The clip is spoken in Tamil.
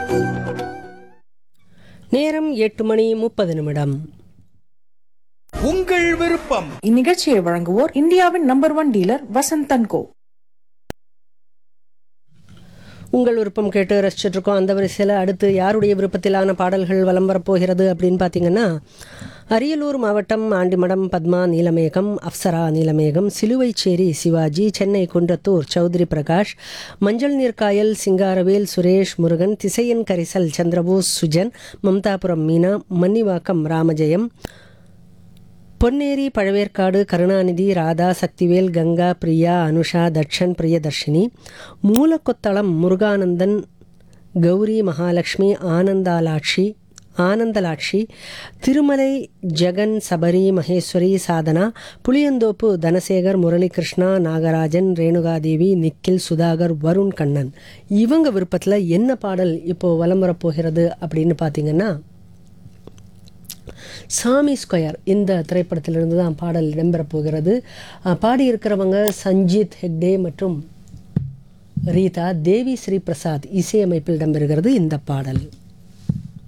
நேரம் எட்டு மணி முப்பது நிமிடம் உங்கள் விருப்பம் இந்நிகழ்ச்சியை வழங்குவோர் இந்தியாவின் number one dealer Vasanth and Co உங்கள் விருப்பம் கேட்டு ரசிச்சுட்டு இருக்கோம் அந்த வரிசையில் அடுத்து யாருடைய விருப்பத்திலான பாடல்கள் வலம் வரப்போகிறது அப்படின்னு பார்த்தீங்கன்னா அரியலூர் மாவட்டம் ஆண்டிமடம் பத்மா நீலமேகம் அப்சரா நீலமேகம் சிலுவைச்சேரி சிவாஜி சென்னை குன்றத்தூர் சௌத்ரி பிரகாஷ் மஞ்சள் நீர்க்காயல் சிங்காரவேல் சுரேஷ் முருகன் திசையன் கரிசல் சந்திரபோஸ் சுஜன் மம்தாபுரம் மீனா மன்னிவாக்கம் ராமஜெயம் பொன்னேரி பழவேற்காடு கருணாநிதி ராதா சக்திவேல் கங்கா பிரியா அனுஷா தட்சன் பிரியதர்ஷினி மூலக்கொத்தளம் முருகானந்தன் கௌரி மகாலட்சுமி ஆனந்தாலாட்சி ஆனந்தலாட்சி திருமலை ஜெகன் சபரி மகேஸ்வரி சாதனா புளியந்தோப்பு தனசேகர் முரளிகிருஷ்ணா நாகராஜன் ரேணுகாதேவி நிக்கில் சுதாகர் வருண் கண்ணன் இவங்க விருப்பத்தில் என்ன பாடல் இப்போ வலம் வரப்போகிறது அப்படின்னு பார்த்தீங்கன்னா சாமி ஸ்கொயர் இந்த திரைப்படத்திலிருந்து தான் பாடல் இடம்பெறப் போகிறது அஹ், பாடியிருக்கிறவங்க சஞ்சித் ஹெக்டே மற்றும் ரீதா தேவி ஸ்ரீ பிரசாத் இசையமைப்பில் இடம்பெறுகிறது இந்த பாடல்